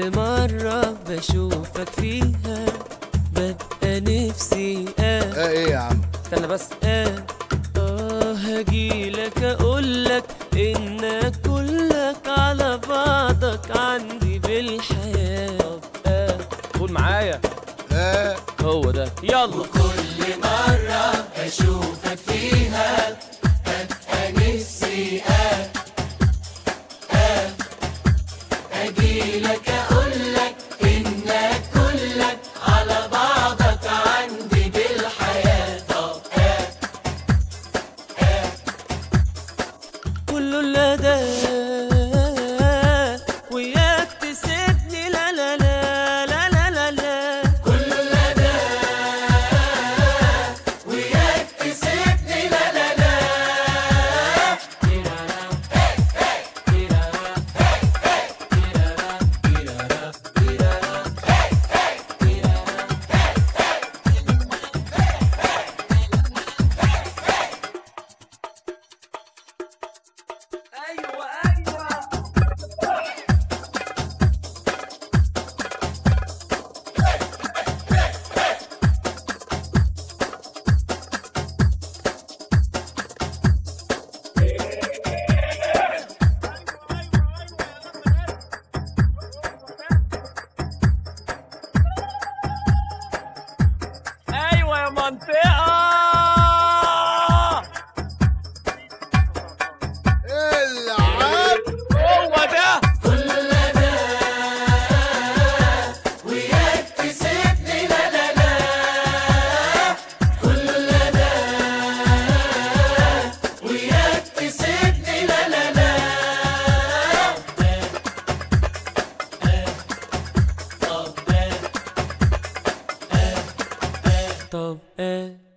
كل مرة بشوفك فيها ببقى نفسي اه اه ايه يا عم استنى بس اه اه هجيلك اقولك انك كلك على بعضك عندي بالحياة طب اه قول معايا اه هو ده يلا كله لا ده وياك تسيبني لا لا لا لا لا لا لا ايوه ايوه ايوه يا منطقه العب هو ده طب ايه